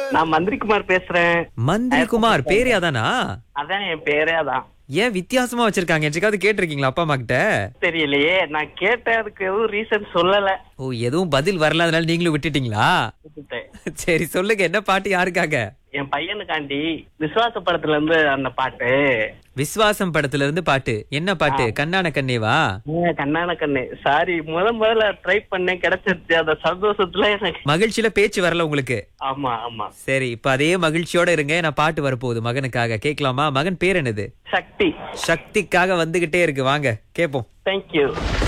நான் மந்திரிக்குமார் பேசுறேன் மந்திரி குமார் பேரே அதானா அதான் என் பேரே அதான் ஏன் வித்தியாசமா வச்சிருக்காங்க என்றைக்காவது கேட்டிருக்கீங்களா அப்பா அம்மா கிட்ட தெரியலையே நான் கேட்டேன் அதுக்கு எதுவும் ரீசன் சொல்லல ஓ எதுவும் பதில் வரல அதனால நீங்களும் விட்டுட்டீங்களா விட்டுட்டேன். சரி சொல்லுங்க என்ன பாட்டு யாருக்காக என் பையனுக்காண்டி விசுவாச படத்துல இருந்து அந்த பாட்டு விஸ்வாசம் படத்துல இருந்து பாட்டு என்ன பாட்டு கண்ணான கண்ணேவா ஏ, கண்ணான கண்ணு சாரி முத முதல்ல ட்ரை பண்ணேன் கிடைச்சிருச்சு அந்த சந்தோஷத்துல எனக்கு மகிழ்ச்சியில பேச்சு வரல உங்களுக்கு ஆமா ஆமா சரி இப்ப அதே மகிழ்ச்சியோட இருங்க நான் பாட்டு வரப்போகுது மகனுக்காக கேட்கலாமா மகன் பேர் என்னது சக்தி சக்திக்காக வந்துகிட்டே இருக்கு வாங்க கேப்போம் தேங்க்யூ